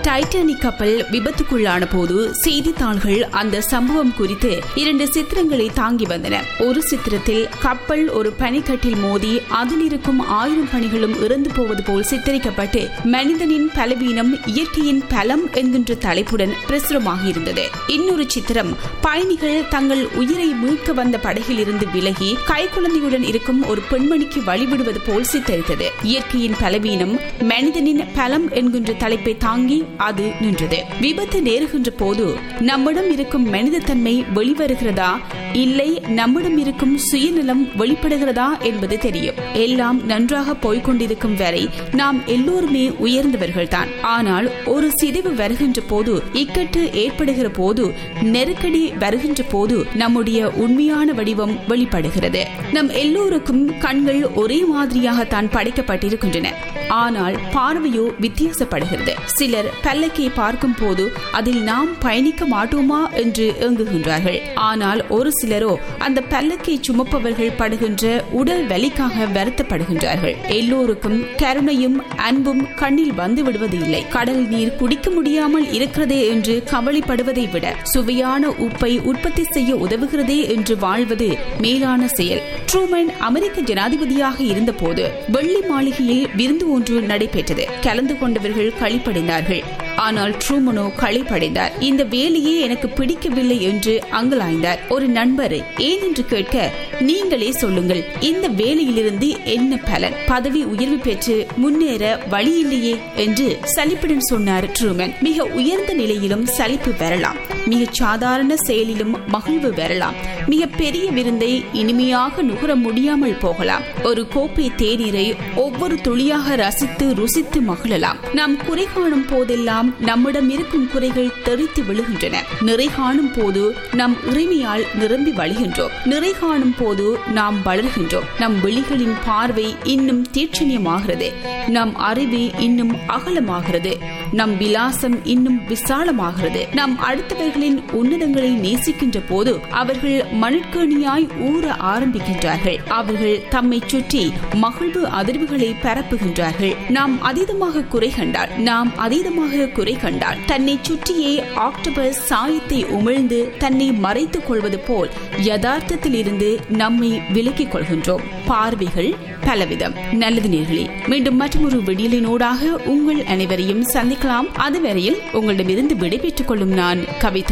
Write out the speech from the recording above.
Titanic கப்பல் விபத்துக்குள்ளான போது செய்தித்தாள்கள் அந்த சம்பவம் குறித்து இரண்டு சித்திரங்களை தாங்கி வந்தன ஒரு சித்திரத்தில் கப்பல் ஒரு பனிக்கட்டில் மோதி அதில் இருக்கும் ஆயிரம் பணிகளும் இறந்து போவது போல் சித்தரிக்கப்பட்டு மனிதனின் பலவீனம் இயற்கையின் பலம் என்கின்ற தலைப்புடன் பிரசுரமாக இருந்தது இன்னொரு சித்திரம் பயணிகள் தங்கள் உயிரை மீட்க வந்த படகில் இருந்து விலகி கைக்குழந்தையுடன் இருக்கும் ஒரு பெண்மணிக்கு வழிவிடுவது போல் சித்தரித்தது இயற்கையின் பலவீனம் மனிதனின் பலம் என்கின்ற தலைப்பை தாங்கி அது நின்றது விபத்து நேருகின்ற போது நம்மிடம் இருக்கும் மனிதத்தன்மை வெளிவருகிறதா இல்லை நம்மிடம் இருக்கும் சுயநலம் வெளிப்படுகிறதா என்பது தெரியும் எல்லாம் நன்றாக போய்கொண்டிருக்கும் வரை நாம் எல்லோருமே உயர்ந்தவர்கள்தான் ஆனால் ஒரு சிதைவு வருகின்ற போது இக்கட்டு ஏற்படுகிற போது நெருக்கடி வருகின்ற போது நம்முடைய உண்மையான வடிவம் வெளிப்படுகிறது நம் எல்லோருக்கும் கண்கள் ஒரே மாதிரியாகத்தான் படைக்கப்பட்டிருக்கின்றன ஆனால் பார்வையோ வித்தியாசப்படுகிறது சிலர் பல்லக்கை பார்க்கும் போது அதில் நாம் பயணிக்க மாட்டோமா என்று ஏங்குகின்றார்கள் ஆனால் ஒரு சிலரோ அந்த பல்லக்கை சுமப்பவர்கள் படுகின்ற உடல் வலிக்காக வருத்தப்படுகின்றார்கள் எல்லோருக்கும் கருணையும் அன்பும் கண்ணில் வந்து விடுவது இல்லை கடல் நீர் குடிக்க முடியாமல் இருக்கிறதே என்று கவலைப்படுவதை விட சுவையான உப்பை உற்பத்தி செய்ய உதவுகிறதே என்று வாழ்வது மேலான செயல் ட்ரூமன் அமெரிக்க ஜனாதிபதியாக இருந்தபோது வெள்ளி மாளிகையில் விருந்து ஒன்று நடைபெற்றது கலந்து கொண்டவர்கள் களிப்படைந்தார்கள் ஆனால் ட்ரூமனோ களிப்படைந்தார் இந்த வேலையே எனக்கு பிடிக்கவில்லை என்று அங்கலாய்ந்தார் ஒரு நண்பர் ஏன் என்று கேட்க நீங்களே சொல்லுங்கள் இந்த வேலையிலிருந்து என்ன பலன் பதவி உயர்வு பெற்று முன்னேற வழி இல்லையே என்று சலிப்புடன் சொன்னார் ட்ரூமன் மிக உயர்ந்த நிலையிலும் சலிப்பு வரலாம் மிக சாதாரண செயலிலும் மகிழ்வு வரலாம் மிக பெரிய விருந்தை இனிமையாக நுகர முடியாமல் போகலாம் ஒரு கோப்பை தேநீரை ஒவ்வொரு துளியாக ரசித்து ருசித்து மகிழலாம் நாம் குறை காணும் போதெல்லாம் நம்மிடம் இருக்கும் குறைகள் தெரித்து விழுகின்றன நிறை காணும் போது நம் இறைமையால் நிரம்பி வழிகின்றோம் நிறை காணும் போது நாம் வளர்கின்றோம் நம் விழிகளின் பார்வை இன்னும் தீட்சணியமாகிறது நம் அறிவு இன்னும் அகலமாகிறது நம் விலாசம் இன்னும் விசாலமாகிறது நம் அடுத்தவர்களின் உன்னதங்களை நேசிக்கின்ற போது அவர்கள் மணற்கேணியாய் ஊற ஆரம்பிக்கின்றார்கள் அவர்கள் தம்மை சுற்றி மகிழ்வு அதிர்வுகளை பரப்புகின்றார்கள் நாம் அதீதமாக குறை கண்டால் நாம் அதீதமாக குறை கண்டால் தன்னை சுற்றியே ஆக்டோபஸ் சாயத்தை உமிழ்ந்து தன்னை மறைத்துக் கொள்வது போல் யதார்த்தத்தில் இருந்து நம்மை விலக்கிக் கொள்கின்றோம் பார்வைகள் பலவிதம் நல்லது நேர்களே மீண்டும் மற்றொரு விடியலினூடாக உங்கள் அனைவரையும் சந்திக்கலாம் அதுவரையில் உங்களிடமிருந்து விடைபெற்றுக் கொள்ளும் நான் கவிதா